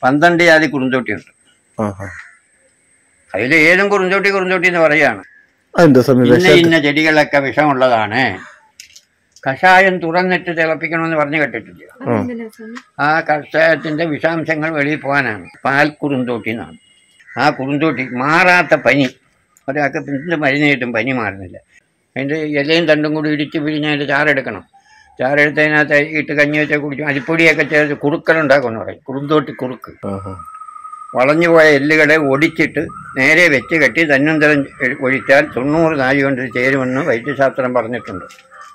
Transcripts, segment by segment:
പന്ത്രണ്ട് ജാതി കുറുന്തോട്ടിയുണ്ട് ആഹാ അതിൽ ഏതും കുറുന്തോട്ടി കുറുന്തോട്ടി എന്ന് പറയുകയാണ് അതെന്താ സ്വാമി ഇന്ന വിഷം ഇന്ന ചെടികളൊക്കെ വിഷമുള്ളതാണ് കഷായം തുറന്നിട്ട് തിളപ്പിക്കണമെന്ന് പറഞ്ഞു കേട്ടിട്ടില്ല അതെന്തിനാ സ്വാമി ആ കഷായത്തിന്റെ വിഷാംശങ്ങൾ വെളിയിൽ പോകാനാണ് പാൽ കുറുന്തോട്ടി എന്നാണ് ആ കുറുന്തോട്ടി മാറാത്ത പനി ഒരാൾക്ക് എന്ത് മരുന്ന് കിട്ടും പനി മാറുന്നില്ല അതിൻ്റെ ഇലയും തണ്ടും കൂടി ഇടിച്ച് പിരിഞ്ഞ് അതിൻ്റെ ചാറെടുക്കണം ചാറെടുത്തതിനകത്ത് ഇട്ട് കഞ്ഞി വെച്ചാൽ കുടിക്കും അരിപ്പൊടിയൊക്കെ ചേർത്ത് കുറുക്കലുണ്ടാക്കുമെന്ന് പറയും കുറുന്തോട്ടി കുറുക്ക് ആഹാ വളഞ്ഞു പോയ എല്ലുകളെ ഒടിച്ചിട്ട് നേരെ വെച്ച് കെട്ടി തന്നന്തരം ഒഴിച്ചാൽ തൊണ്ണൂറ് നാഴി കൊണ്ട് ഇത് ചേരുമെന്ന് വൈദ്യശാസ്ത്രം പറഞ്ഞിട്ടുണ്ട്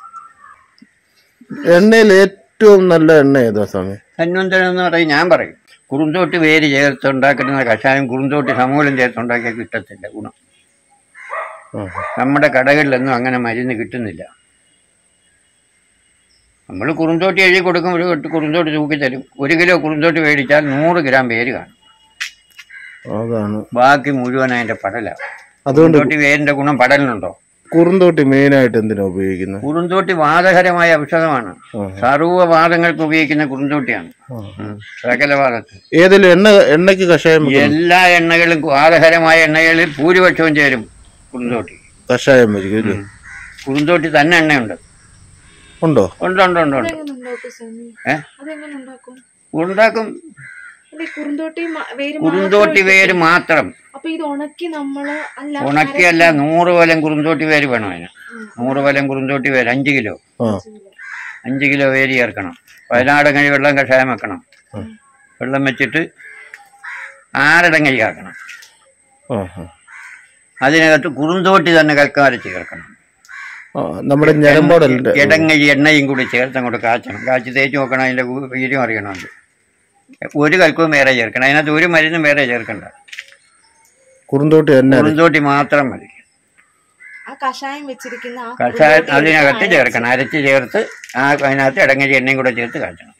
എണ്ണയിൽ ഏറ്റവും നല്ല എണ്ണ ഏതാ സ്വാമി തന്നന്തരം എന്ന് പറയും ഞാൻ പറയും കുറുന്തോട്ടി വേര് ചേർത്ത് ഉണ്ടാക്കുന്ന കഷായം കുറുന്തോട്ടി സമൂലം ചേർത്ത് ഉണ്ടാക്കിയാൽ കിട്ടത്തില്ല ഗുണം ആഹാ. നമ്മുടെ കടകളിലൊന്നും അങ്ങനെ മരുന്ന് കിട്ടുന്നില്ല നമ്മൾ കുറുന്തോട്ടി എഴുതി കൊടുക്കും ഒരു കെട്ട് കുറുന്തോട്ടി തൂക്കി തരും ഒരു കിലോ കുറുന്തോട്ടി മേടിച്ചാൽ നൂറ് ഗ്രാം പേര് കാണും അതാണ് ബാക്കി മുഴുവൻ അതിന്റെ പടലാണ് അതുകൊണ്ട് കുറുന്തോട്ടി വേരിന്റെ ഗുണം പടലിനുണ്ടോ കുറുന്തോട്ടി മെയിനായിട്ട് എന്തിനാ ഉപയോഗിക്കുന്നത് കുറുന്തോട്ടി വാദകരമായ ഔഷധമാണ് ആഹാ. സർവ്വവാദങ്ങൾക്ക് ഉപയോഗിക്കുന്ന കുറുന്തോട്ടിയാണ് ആഹാ. സകലവാദത്ത് ഏതിലും എണ്ണ എണ്ണയ്ക്ക് കഷായം വെക്കണം. എല്ലാ എണ്ണകളും വാദകരമായ എണ്ണകളിൽ ഭൂരിപക്ഷവും ചേരും കുറുന്തോട്ടി കഷായം വെച്ചിരിക്കും ഇല്ലേ? കുറുന്തോട്ടി തന്നെ എണ്ണയുണ്ട് ഉണ്ടോ ഉണ്ട് ഉണ്ട് ഉണ്ട് ഉണ്ട് അതെങ്ങനെ ഉണ്ടാക്കും സ്വാമി ഏ? അതെങ്ങനെ ഉണ്ടാക്കും ഉണ്ടാക്കും അല്ല ഈ കുറുന്തോട്ടി മ- വേര് കുറുന്തോട്ടി മാത്രം വേര് മാത്രം അപ്പൊ ഇത് ഉണക്കി നമ്മള് അല്ല ഉണക്കിയല്ല നൂറ് കൊലം കുറുന്തോട്ടി വേര് വേണം അതിന് നൂറ് കൊലം കുറുന്തോട്ടി വേര് അഞ്ച് കിലോ ആ അഞ്ച് കിലോ വേര് ചേർക്കണം പതിനാടങ്ങഴി വെള്ളം കഷായം വെക്കണം വെള്ളം വെച്ചിട്ട് ആറടങ്ങഴി ആക്കണം ആഹാ. അതിനകത്ത് കുറുന്തോട്ടി തന്നെ കൽക്കാരച്ച് ചേർക്കണം ആ നമ്മുടെ ഞരമ്പോടല്ലേ ഇടങ്ങഴി എണ്ണയും കൂടി ചേർത്ത് അങ്ങോട്ട് കാച്ചണം കാച്ചി തേച്ച് നോക്കണം അതിന്റെ ഗു- വീര്യം അറിയണമെങ്കിൽ ഒരു കൽക്കവും വേറെ ചേർക്കണം അതിനകത്ത് ഒരു മരുന്നും വേറെ ചേർക്കണ്ട കുറുന്തോട്ടി തന്നെ കുറുന്തോട്ടി മാത്രം മതി ആ കഷായം വെച്ചിരിക്കുന്ന ആ കഷായം കുറുന്തോട്ടി അതിനകത്ത് എടുത്ത് ചേർക്കണം അരച്ച് ചേർത്ത് ആ അതിനകത്ത് ഇടങ്ങഴി എണ്ണയും കൂടെ ചേർത്ത് കാച്ചണം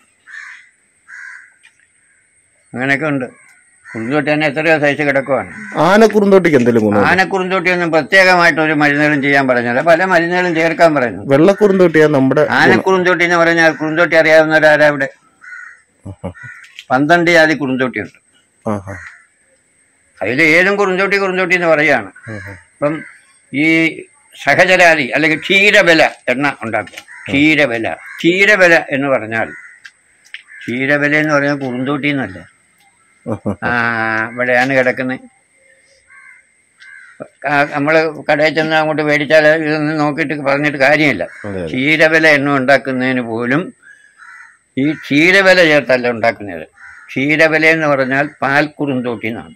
അങ്ങനെയൊക്കെ ഉണ്ട് കുറുന്തോട്ടി തന്നെ എത്രയോ സൈസ് കിടക്കുവാണ് ആന കുറുന്തോട്ടിക്ക് എന്തെങ്കിലും ഗുണം ആനക്കുറുന്തോട്ടി ഒന്നും പ്രത്യേകമായിട്ട് ഒരു മരുന്നുകളും ചെയ്യാൻ പറഞ്ഞില്ല പല മരുന്നുകളും ചേർക്കാൻ പറയുന്നു വെള്ള കുറുന്തോട്ടിയാ നമ്മുടെ ആനക്കുറുന്തോട്ടി എന്ന് പറഞ്ഞാൽ കുറുന്തോട്ടി അറിയാവുന്നവരാരാ ഇവിടെ ആഹാ. പന്ത്രണ്ട് ജാതി കുറുന്തോട്ടിയുണ്ട് ആഹാ. അതിൽ ഏതും കുറുന്തോട്ടി കുറുന്തോട്ടി എന്ന് പറയുകയാണ് ആഹാ. അപ്പം ഈ സഹചരാതി അല്ലെങ്കിൽ ക്ഷീരബല എണ്ണ ഉണ്ടാക്കുക ക്ഷീരബല ക്ഷീരബല എന്ന് പറഞ്ഞാൽ ക്ഷീരബല എന്ന് പറഞ്ഞാൽ കുറുന്തോട്ടി എന്നല്ല ആഹാ. ആ ഇവിടെയാണ് കിടക്കുന്നത് നമ്മൾ കടയിൽ ചെന്ന് അങ്ങോട്ട് മേടിച്ചാൽ ഇതൊന്നും നോക്കിയിട്ട് പറഞ്ഞിട്ട് കാര്യമില്ല അതെ അതെ. ക്ഷീരബല എണ്ണ ഉണ്ടാക്കുന്നതിന് പോലും ഈ ക്ഷീരബല ചേർത്തല്ല ഉണ്ടാക്കുന്നത് ക്ഷീരബല എന്ന് പറഞ്ഞാൽ പാൽ കുറുന്തോട്ടി എന്നാണ്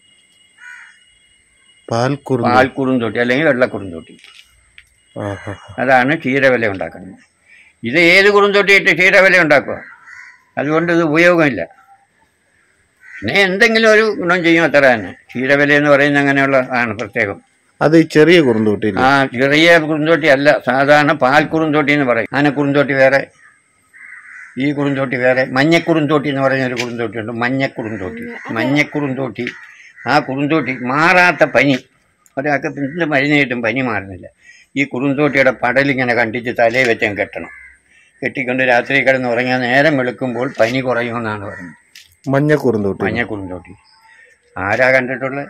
പാൽ കുറുന്തോട്ടി പാൽ കുറുന്തോട്ടി അല്ലെങ്കിൽ വെള്ളക്കുറുന്തോട്ടി ആഹാ. അതാണ് ക്ഷീരവില ഉണ്ടാക്കുന്നത് ഇത് ഏത് കുറുന്തോട്ടി ഇട്ട് ക്ഷീരവില ഉണ്ടാക്കുക അതുകൊണ്ട് ഇത് ഉപയോഗമില്ല പിന്നെ എന്തെങ്കിലും ഒരു ഗുണം ചെയ്യും അത്ര തന്നെ ക്ഷീരവില എന്ന് പറയുന്നത് അങ്ങനെയുള്ള ആണ് പ്രത്യേകം അത് ഈ ചെറിയ കുറുന്തോട്ടി ആ ചെറിയ കുറുന്തോട്ടി അല്ല സാധാരണ പാൽ കുറുന്തോട്ടി എന്ന് പറയും ആന കുറുന്തോട്ടി വേറെ ഈ കുറുന്തോട്ടി വേറെ മഞ്ഞക്കുറുന്തോട്ടി എന്ന് പറയുന്ന ഒരു കുറുന്തോട്ടി ഉണ്ട് മഞ്ഞക്കുറുന്തോട്ടി മഞ്ഞക്കുറുന്തോട്ടി ആ കുറുന്തോട്ടി മാറാത്ത പനി ഒരാൾക്ക് എന്ത് മരുന്ന് കിട്ടും പനി മാറുന്നില്ല ഈ കുറുന്തോട്ടിയുടെ പടലിങ്ങനെ കണ്ടിച്ച് തലയിൽ വെച്ചങ്ങ് കെട്ടണം കെട്ടിക്കൊണ്ട് രാത്രി കിടന്ന് ഉറങ്ങിയാൽ നേരം വെളുക്കുമ്പോൾ പനി കുറയുമെന്നാണ് പറയുന്നത് മഞ്ഞ കുറുന്തോട്ടി മഞ്ഞ കുറുന്തോട്ടി ആരാ കണ്ടിട്ടുള്ളത്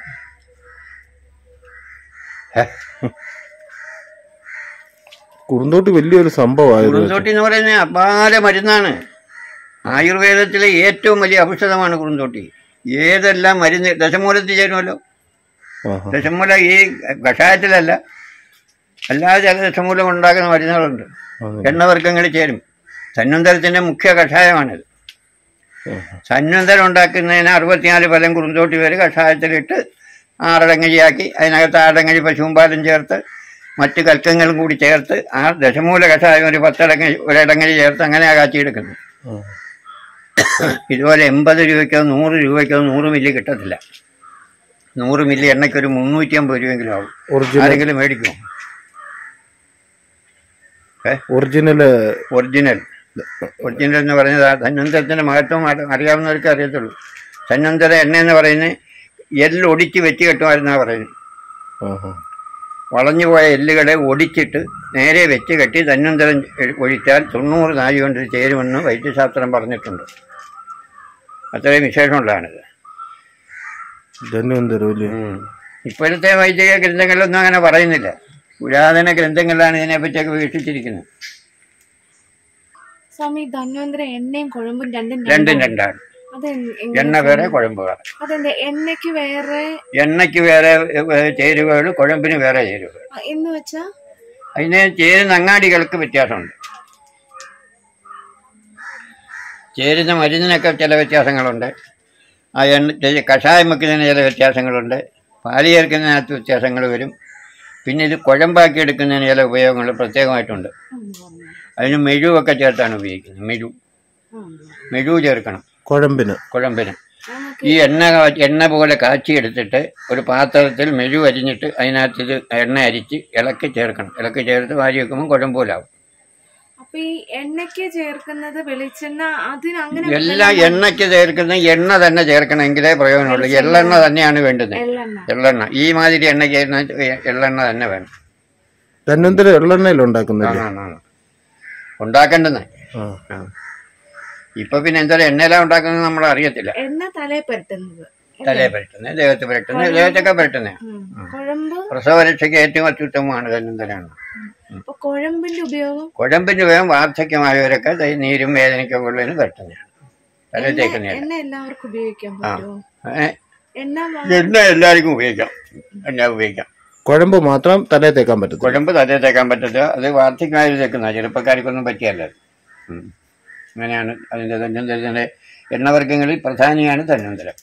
കുറുന്തോട്ടി വലിയൊരു സംഭവമായിരുന്നു കുറുന്തോട്ടി എന്ന് പറയുന്നത് അപാര മരുന്നാണ് ആയുർവേദത്തിലെ ഏറ്റവും വലിയ ഔഷധമാണ് കുറുന്തോട്ടി ഏതെല്ലാം മരുന്ന് ദശമൂലത്തിൽ ചേരുമല്ലോ ആഹാ. ദശമൂല ഈ കഷായത്തിലല്ല അല്ലാതെ ചില ദശമൂലം ഉണ്ടാക്കുന്ന മരുന്നുകളുണ്ട് അതെ. എണ്ണവർഗ്ഗങ്ങളിൽ ചേരും സന്നന്തരത്തിന്റെ മുഖ്യ കഷായമാണിത് ആഹാ. സന്നന്തരം ഉണ്ടാക്കുന്നതിന് അറുപത്തിനാല് ഫലം കുറുന്തോട്ടി വരെ കഷായത്തിലിട്ട് ആറടങ്ങഴിയാക്കി അതിനകത്ത് ആറടങ്ങഴി പശുവും പാലും ചേർത്ത് മറ്റ് കൽക്കങ്ങളും കൂടി ചേർത്ത് ആ ദശമൂല കഷായം ഒരു പത്തടങ്ങഴി ഒരടങ്ങഴി ചേർത്ത് അങ്ങനെ കാച്ചിയെടുക്കുന്നു ആ. ഇതുപോലെ എൺപത് രൂപയ്ക്കോ നൂറ് രൂപയ്ക്കോ നൂറ് മില്ലി കിട്ടത്തില്ല നൂറ് മില്ലി എണ്ണയ്ക്ക് ഒരു മുന്നൂറ്റി അമ്പത് രൂപയെങ്കിലും ആവും ഒറിജിനൽ ആരെങ്കിലും മേടിക്കുമോ ഏ ഒറിജിനല് ഒറിജിനൽ ഒറിജിനൽ എന്ന് പറയുന്നത് ആ ധന്വന്തരത്തിന്റെ മഹത്വം അറി- അറിയാവുന്നവർക്ക് അറിയത്തുള്ളൂ ധന്വന്തര എണ്ണ എന്ന് പറയുന്നത് എല്ല് ഒടിച്ച് വെച്ച് കെട്ടുമായിരുന്നാ പറയുന്നത് ആഹാ. വളഞ്ഞു പോയ എല്ലുകളെ ഒടിച്ചിട്ട് നേരെ വെച്ച് കെട്ടി ധന്വന്തരം എ- ഒഴിച്ചാൽ തൊണ്ണൂറ് നാഴി കൊണ്ട് ഇത് ചേരുമെന്ന് വൈദ്യശാസ്ത്രം പറഞ്ഞിട്ടുണ്ട് അത്രയും വിശേഷമുള്ളതാണിത് ധന്വന്തരം അല്ലേ ഉം. ഇപ്പോഴത്തെ വൈദിക ഗ്രന്ഥങ്ങളിലൊന്നും അങ്ങനെ പറയുന്നില്ല പുരാതന ഗ്രന്ഥങ്ങളിലാണ് ഇതിനെപ്പറ്റിയൊക്കെ വീക്ഷിച്ചിരിക്കുന്നത് സ്വാമി ധന്വന്തര എണ്ണയും കുഴമ്പും രണ്ടും രണ്ടും രണ്ടാണ്. രണ്ടാണ് അത് എൻ- എണ്ണ എങ്ങനെ വേറെ കുഴമ്പ് വേറെ അതെന്താ എണ്ണയ്ക്ക് വേറെ എണ്ണയ്ക്ക് വേറെ ഏ, ചേരുവകൾ കുഴമ്പിന് വേറെ ചേരുവകൾ ആ, എന്ന് വെച്ചാ അതിന് ചേരുന്ന അങ്ങാടികൾക്ക് വ്യത്യാസമുണ്ട് ചേരുന്ന മരുന്നിനൊക്കെ ചില വ്യത്യാസങ്ങളുണ്ട് ആ എണ്ണ ചെ- കഷായം വെക്കുന്നതിന് ചില വ്യത്യാസങ്ങളുണ്ട് പാല് ചേർക്കുന്നതിനകത്ത് വ്യത്യാസങ്ങൾ വരും പിന്നെ ഇത് കുഴമ്പാക്കി എടുക്കുന്നതിന് ചില ഉപയോഗങ്ങൾ പ്രത്യേകമായിട്ടുണ്ട് അതിന് മെഴുവൊക്കെ ചേർത്താണ് ഉപയോഗിക്കുന്നത് മെഴു മെഴു ചേർക്കണം കുഴമ്പിന് കുഴമ്പിന് ഈ എണ്ണ കാ- എണ്ണ പോലെ കാച്ചിയെടുത്തിട്ട് ഒരു പാത്രത്തിൽ മെഴു അരിഞ്ഞിട്ട് അതിനകത്ത് ഇത് എണ്ണ അരിച്ച് ഇളക്കി ചേർക്കണം ഇളക്കി ചേർത്ത് വാരി വെക്കുമ്പോൾ കുഴമ്പ് പോലാവും അപ്പൊ ഈ എണ്ണയ്ക്ക് ചേർക്കുന്നത് വെളിച്ചെണ്ണ അതിന് അങ്ങനെ എല്ലാ എണ്ണയ്ക്ക് ചേർക്കുന്ന എണ്ണ തന്നെ ചേർക്കണമെങ്കിലേ പ്രയോജനമുള്ളൂ എള്ളെണ്ണ തന്നെയാണ് വേണ്ടുന്നത് എള്ളെണ്ണ എള്ളെണ്ണ ഈ മാതിരി എണ്ണ ചേരുന്ന എള്ളെണ്ണ തന്നെ വേണം ധന്വന്തരം എള്ളെണ്ണയിൽ ഉണ്ടാക്കുന്നില്ലേ ആണ്, ആണ്. ഉണ്ടാക്കേണ്ടുന്നേ ആ ആ. ഇപ്പൊ പിന്നെ എന്തായാലും എണ്ണയെല്ലാം ഉണ്ടാക്കുന്നത് നമ്മൾ അറിയത്തില്ല എണ്ണ തലയെ പരട്ടുന്നത് തലയെ പുരട്ടുന്നത് ദേഹത്ത് പുരട്ടുന്നത് ദേഹത്തൊക്കെ പുരട്ടുന്നത് ഉം. കുഴമ്പ് പ്രസവരക്ഷയ്ക്ക് ഏറ്റവും അത്യുത്തമമാണ് ധന്വന്തരാണ് അപ്പൊ കുഴമ്പിന്റെ ഉപയോഗം കുഴമ്പിന് വേഗം വാർദ്ധക്യമായവരൊക്കെ ദൈ നീരും വേദനയ്ക്കൊക്കെ ഉള്ളതിന് പുരട്ടുന്നതാണ് തലയിൽ തേക്കുന്നതാണ് എണ്ണ എല്ലാവർക്കും ഉപയോഗിക്കാൻ പറ്റുമോ ഏ, എണ്ണ വാ- എണ്ണ എല്ലാവർക്കും ഉപയോഗിക്കാം എണ്ണ ഉപയോഗിക്കാം കുഴമ്പ് മാത്രം തലയിൽ തേക്കാൻ പറ്റത്തില്ല കുഴമ്പ് തലയിൽ തേക്കാൻ പറ്റില്ല അത് വാർദ്ധക്യമായവർ തേക്കുന്ന ചെറുപ്പക്കാർക്കൊന്നും പറ്റിയല്ല അത്. ഉം. അങ്ങനെയാണ് അതിന്റെ തന്നന്തരത്തിന്റെ എണ്ണവർഗ്ഗങ്ങളിൽ പ്രധാനിയാണ് തന്നന്തരം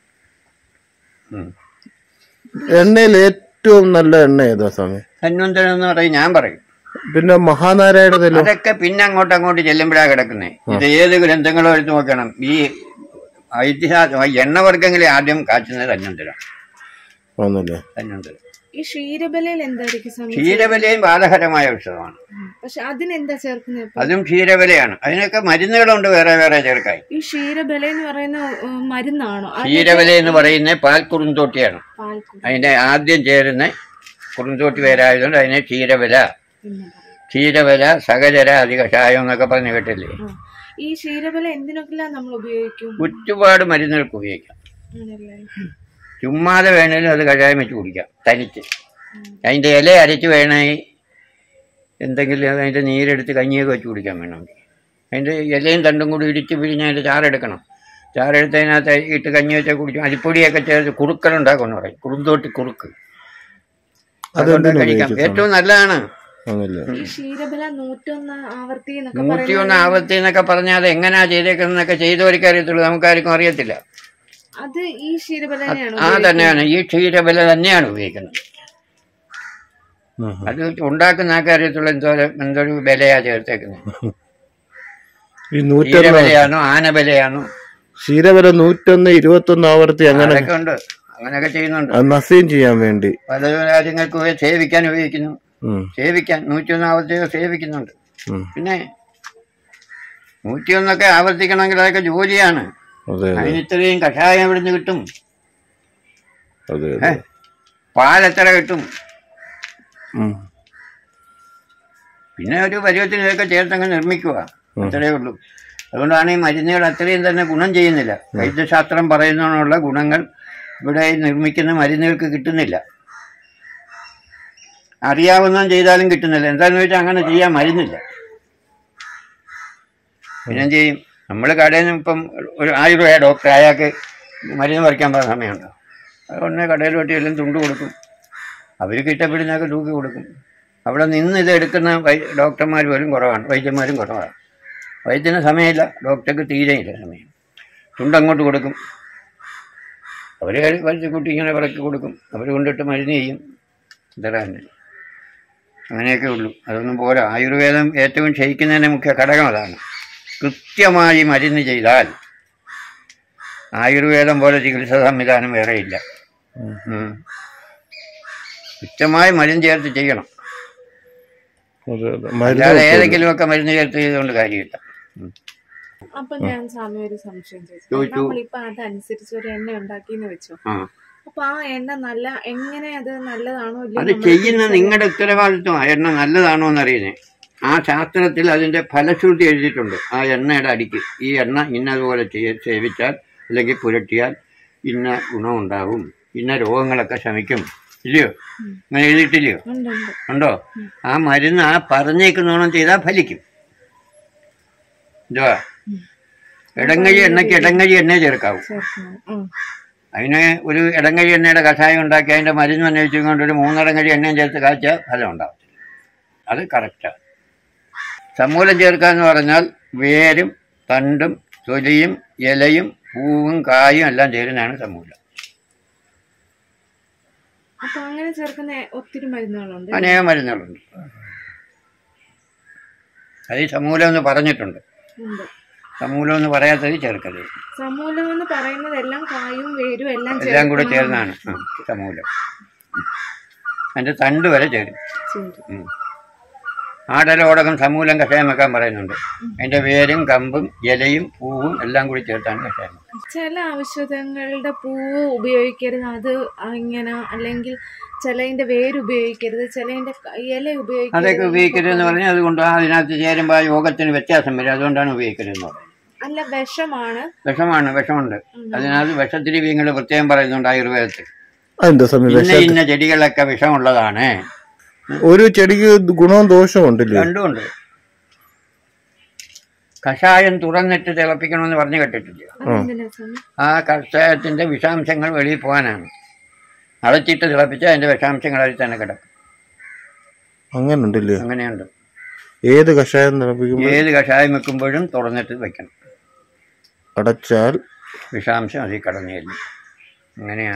ഉം. എണ്ണയിൽ ഏറ്റവും നല്ല എണ്ണ ഏതാ സ്വാമി തന്വന്തരം എന്ന് പറയും ഞാൻ പറയും പിന്നെ മഹാനാരായണതല്ലോ അതൊക്കെ പിന്നെ അങ്ങോട്ട് അങ്ങോട്ട് ചെല്ലുമ്പോഴാണ് കിടക്കുന്നത് ഇത് ഏത് ഗ്രന്ഥങ്ങളോ എടുത്ത് നോക്കണം ഈ ഐതിഹാസിക എണ്ണവർഗ്ഗങ്ങളിൽ ആദ്യം കാച്ചുന്നത് തന്വന്തരം ആന്നല്ലേ തന്വന്തരം ഈ ക്ഷീരബലയിൽ എന്തായിരിക്കും സ്വാമി ക്ഷീരബലയും ബാധകരമായ ഔഷധമാണ് പക്ഷെ അതിനെന്താ ചേർക്കുന്നത് ഇപ്പൊ? അതും ക്ഷീരബലയാണ് അതിനൊക്കെ മരുന്നുകളുണ്ട് വേറെ വേറെ ചേർക്കായി ഈ ക്ഷീരബല എന്ന് പറയുന്ന ഉം, മരുന്നാണോ അത് ക്ഷീരബല എന്ന് പറയുന്ന പാൽ കുറുന്തോട്ടിയാണ് പാൽക്കുടി അതിന്റെ ആദ്യം ചേരുന്ന കുറുന്തോട്ടി പേരായതുകൊണ്ട് അതിനെ ക്ഷീരബല എന്ന് പറയും ക്ഷീരബല സഹജര അധികഷായം എന്നൊക്കെ പറഞ്ഞ് കേട്ടില്ലേ ആ. ഈ ക്ഷീരബല എന്തിനൊക്കെല്ലാം നമ്മൾ ഉപയോഗിക്കും ഒരുപാട് മരുന്നുകൾക്ക് ഉപയോഗിക്കാം ആണല്ലേ? ചുമ്മാതെ വേണേലും അത് കഷായം വെച്ച് കുടിക്കാം തനിച്ച് അതിന്റെ ഇല അരച്ച് വേണമെങ്കിൽ എന്തെങ്കിലും അതിന്റെ നീരെടുത്ത് കഞ്ഞിയൊക്കെ വെച്ച് കുടിക്കാൻ വേണമെങ്കിൽ അതിന്റെ ഇലയും തണ്ടും കൂടി ഇടിച്ച് പിഴിഞ്ഞ് അതിന്റെ ചാറെടുക്കണം ചാറെടുത്തതിനകത്ത് ഇട്ട് കഞ്ഞി വെച്ചാൽ കുടിക്കും അരിപ്പൊടിയൊക്കെ ചേർത്ത് കുറുക്കലുണ്ടാക്കുമെന്ന് പറയും കുറുന്തോട്ടി കുറുക്ക് അതുകൊണ്ട് അതെന്തിനു കഴിക്കാം ഉപയോഗിക്കും ഏറ്റവും നല്ലതാണ് ആന്നല്ലേ ഈ ക്ഷീരബല നൂറ്റൊന്ന് ആവർത്തി എന്നൊക്കെ നൂറ്റിയൊന്ന് പറയുന്നത് ആവർത്തി എന്നൊക്കെ പറഞ്ഞാൽ അത് എങ്ങനെയാ ചെയ്തേക്കുന്നതൊക്കെ ചെയ്തവർക്കേ അറിയത്തുള്ളൂ നമുക്കാർക്കും അറിയത്തില്ല അത് ഈ ക്ഷീരബല തന്നെയാണോ ആ തന്നെയാണ് ഈ ക്ഷീരബല തന്നെയാണ് ഉപയോഗിക്കുന്നത് ഉം. അത് ഉണ്ടാക്കുന്ന ആൾക്കാർ അറിയത്തുള്ളൂ എന്തോ എന്തൊരു ബലയാ ചേർത്തേക്കുന്നത് ഈ നൂറ്റൊന്ന് ക്ഷീരബലയാണോ ആനബലയാണോ ക്ഷീരവില നൂറ്റൊന്ന് ഇരുപത്തൊന്ന് ആവർത്തി അങ്ങനെ അതൊക്കെ ഉണ്ട് അങ്ങനെയൊക്കെ ചെയ്യുന്നുണ്ട് അത് നസ്യം ചെയ്യാൻ വേണ്ടി പല രാജ്യങ്ങൾക്ക് ഉപയോഗി- സേവിക്കാൻ ഉപയോഗിക്കുന്നു ഉം. സേവിക്കാൻ നൂറ്റിയൊന്ന് ആവർത്തിയൊക്കെ സേവിക്കുന്നുണ്ട് ഉം. പിന്നെ നൂറ്റിയൊന്നൊക്കെ ആവർത്തിക്കണമെങ്കിൽ അതൊക്കെ ജോലിയാണ് അതെ അതെ അതിന് ഇത്രയും കഷായം എവിടുന്ന് കിട്ടും അതെ ഏ? അതെ പാലെത്ര കിട്ടും ഉം. പിന്നെ ഒരു പരുവത്തിന് ഇതൊക്കെ ചേർത്തങ്ങ് നിർമ്മിക്കുക അത്രയേ ഉള്ളൂ അതുകൊണ്ടാണ് ഈ മരുന്നുകൾ അത്രയും തന്നെ ഗുണം ചെയ്യുന്നില്ല വൈദ്യശാസ്ത്രം പറയുന്നതിനുള്ള ഗുണങ്ങൾ ഇവിടെ ഈ നിർമ്മിക്കുന്ന മരുന്നുകൾക്ക് കിട്ടുന്നില്ല അറിയാവുന്നതും ചെയ്താലും കിട്ടുന്നില്ല എന്താണെന്ന് വെച്ചാൽ അങ്ങനെ ചെയ്യാൻ മരുന്നില്ല പിന്നെ എന്ത് ചെയ്യും നമ്മൾ കടയിൽ നിന്ന് ഇപ്പം ഒരു ആയുർവേദ ഡോക്ടർ അയാൾക്ക് മരുന്ന് പറിക്കാൻ പറഞ്ഞ സമയമുണ്ടോ അതുകൊണ്ട് കടയിൽ വെട്ടി എല്ലാം തുണ്ട് കൊടുക്കും അവർക്ക് ഇഷ്ടപ്പെടുന്നതൊക്കെ തൂക്കി കൊടുക്കും അവിടെ നിന്ന് ഇത് എടുക്കുന്ന വൈ ഡോക്ടർമാർ പോലും കുറവാണ് വൈദ്യന്മാരും കുറവാണ് വൈദ്യന് സമയമില്ല ഡോക്ടർക്ക് തീരെയില്ല സമയം തുണ്ട് അങ്ങോട്ട് കൊടുക്കും അവർ കുട്ടി ഇങ്ങനെ പറക്കി കൊടുക്കും അവർ കൊണ്ടിട്ട് മരുന്ന് ചെയ്യും ഇത്ര തന്നെ അങ്ങനെയൊക്കെ ഉള്ളൂ അതൊന്നും പോരാ ആയുർവേദം ഏറ്റവും ക്ഷയിക്കുന്നതിൻ്റെ മുഖ്യ ഘടകം അതാണ് കൃത്യമായി മരുന്ന് ചെയ്താൽ ആയുർവേദം പോലെ ചികിത്സാ സംവിധാനം വേറെയില്ല ഉം. കൃത്യമായി മരുന്ന് ചേർത്ത് ചെയ്യണം അതെ അതെ അല്ലാതെ മരുന്ന് ഏതെങ്കിലുമൊക്കെ മരുന്ന് ചേർത്ത് ചെയ്തുകൊണ്ട് കാര്യമില്ല ഉം. അപ്പൊ ഞാൻ സ്വാമി ഒരു സംശയം ചോദിച്ചു ചോദിച്ചു. നമ്മളിപ്പൊ അതനുസരിച്ച് ഒരു എണ്ണ ഉണ്ടാക്കിന്ന് വെച്ചോ ആ അപ്പൊ ആ എണ്ണ നല്ല എങ്ങനെ അത് നല്ലതാണോ അത് ഇല്ലയോ ചെയ്യുന്ന നിങ്ങളുടെ ഉത്തരവാദിത്വമാണ് എണ്ണ നല്ലതാണോ എന്നറിയുന്നത് ആ ശാസ്ത്രത്തിൽ അതിന്റെ ഫലശ്രുതി എഴുതിയിട്ടുണ്ട് ആ എണ്ണയുടെ അടിക്ക് ഈ എണ്ണ ഇന്നതുപോലെ ചെയ്യ സേവിച്ചാൽ അല്ലെങ്കിൽ പുരട്ടിയാൽ ഇന്ന ഗുണമുണ്ടാവും ഇന്ന രോഗങ്ങളൊക്കെ ശമിക്കും ഇല്ലയോ അങ്ങനെ എഴുതിയിട്ടില്ലയോ ഉണ്ട് ഉണ്ട് ഉണ്ടോ ആ മരുന്ന് ആ പറഞ്ഞേക്കുന്നോണം ചെയ്താൽ ഫലിക്കും എന്തുവാ ഇടങ്ങഴി എണ്ണയ്ക്ക് ഇടങ്ങഴി എണ്ണ ചേർക്കാവൂ ചേർക്കണം ഉം. അതിന് ഒരു ഇടങ്ങഴി എണ്ണയുടെ കഷായം ഉണ്ടാക്കി അതിന്റെ മരുന്ന് അന്വേഷിച്ചുകൊണ്ട് ഒരു മൂന്നിടങ്ങഴി എണ്ണയും ചേർത്ത് കാഴ്ച ഫലം ഉണ്ടാവും അത് കറക്റ്റാണ് സമൂലം ചേർക്കുക എന്ന് പറഞ്ഞാൽ വേരും തണ്ടും തൊലിയും ഇലയും പൂവും കായും എല്ലാം ചേരുന്നതാണ് സമൂലം അപ്പൊ അങ്ങനെ ചേർക്കുന്ന ഒത്തിരി മരുന്നുകളുണ്ട് അനേകം മരുന്നുകളുണ്ട് അത് ഈ സമൂലം എന്ന് പറഞ്ഞിട്ടുണ്ട് ഉണ്ട് സമൂലം എന്ന് പറയാത്തത് ചേർക്കരുത് സമൂലം എന്ന് പറയുന്നത് എല്ലാം കായും വേരും എല്ലാം എല്ലാം കൂടെ ചേർക്കണം. ചേർന്നാണ് ആ, സമൂലം അതിന്റെ തണ്ട് വരെ ചേരും ചേരും. ഉം. ആടലോടകം സമൂലം കഷായം വെക്കാൻ പറയുന്നുണ്ട് അതിന്റെ വേരും കമ്പും ഇലയും പൂവും എല്ലാം കൂടി ചേർത്താണ് കഷായം വെക്കുക. ചില ഔഷധങ്ങളുടെ പൂവ് ഉപയോഗിക്കരുത് അത് ഇങ്ങനെ അല്ലെങ്കിൽ ചിലതിന്റെ വേര് ഉപയോഗിക്കരുത് ചിലതിന്റെ ക- ഇല ഉപയോഗിക്കരുത് അതൊക്കെ ഉപയോഗിക്കരുതെന്ന് പറഞ്ഞാൽ അതുകൊണ്ട് അതിനകത്ത് ചേരുമ്പോൾ ആ യോഗത്തിന് വ്യത്യാസം വരും അതുകൊണ്ടാണ് ഉപയോഗിക്കരുതെന്ന് പറയുന്നത് അല്ല വിഷമാണ് വിഷമാണ് വിഷമുണ്ട് അതിനകത്ത് വിഷദ്രവ്യങ്ങൾ പ്രത്യേകം പറയുന്നുണ്ട് ആയുർവേദത്തിൽ അതെന്താ സ്വാമി ഇന്ന വിഷ ഇന്ന ചെടികളൊക്കെ വിഷമുള്ളതാണ് ഒരു ചെടിക്ക് ഗുണവും ദോഷവും ഉണ്ടല്ലേ രണ്ടുമുണ്ട് കഷായം തുറന്നിട്ട് തിളപ്പിക്കണമെന്ന് പറഞ്ഞു കേട്ടിട്ടില്ല അതെന്തിനാ സ്വാമി ആ കഷായത്തിന്റെ വിഷാംശങ്ങൾ വെളിയിൽ പോകാനാണ് അടച്ചിട്ട് തിളപ്പിച്ച് അതിന്റെ വിഷാംശങ്ങൾ അതിൽ തന്നെ കിടക്കും അങ്ങനെ ഉണ്ടല്ലേ അങ്ങനെയുണ്ട് ഏത് കഷായം തിളപ്പിക്കുമ്പോൾ ഏത് കഷായം വെക്കുമ്പോഴും തുറന്നിട്ട് വെക്കണം അടച്ചാൽ വിഷാംശം അതിൽ കടന്നു ചെല്ലും അങ്ങനെയാണ്